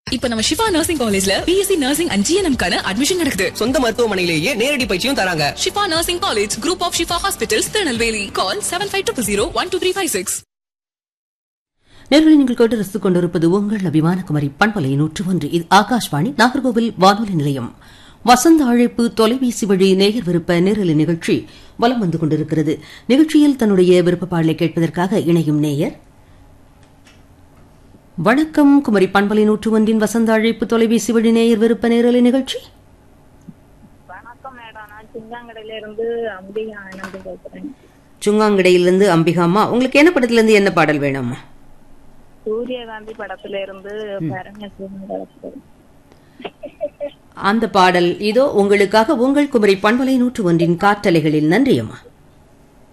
இப்ப நம்ம ஷிஃபா நர்சிங் காலேஜ்ல பிஎஸ்சி நர்சிங் அண்ட் ஜிஎன்எம் கான அட்மிஷன் நடக்குது சொந்த மருத்துவமனையிலேயே நேரடி பயிற்சியும் தராங்க Shifa nursing college group of Shifa hospitals Tirunelveli call seven five two zero one two three five six நேர்களை நீங்கள் கேட்டு ரசித்துக் கொண்டிருப்பது உங்கள் அபிமான குமரி பண்பலை நூற்று ஒன்று இது ஆகாஷ்வாணி நாகர்கோவில் வானொலி நிலையம் வசந்த அழைப்பு தொலைபேசி வழி நேயர் விருப்ப நேரலை நிகழ்ச்சி வலம் வந்து கொண்டிருக்கிறது நிகழ்ச்சியில் தன்னுடைய விருப்ப பாடலை கேட்பதற்காக இணையும் நேயர் வணக்கம் குமரி பண்பலை நூற்று ஒன்றின் வசந்த அழைப்பு தொலைபேசி வழி நேயர் விருப்ப நேரலை நிகழ்ச்சி வணக்கம் மேடம் நான் சிங்காங்கடையில இருந்து அம்பிகா ஆனந்த் பேசுறேன் சுங்காங்கடையிலிருந்து அம்பிகாமா உங்களுக்கு என்ன படத்திலிருந்து என்ன பாடல் வேணும் சூரியகாந்தி படத்துல இருந்து பரமேஸ்வரன் படத்துல அந்த பாடல் இதோ உங்களுக்காக உங்கள் குமரி பண்பலை நூற்று ஒன்றின் காற்றலைகளில் நன்றியம்மா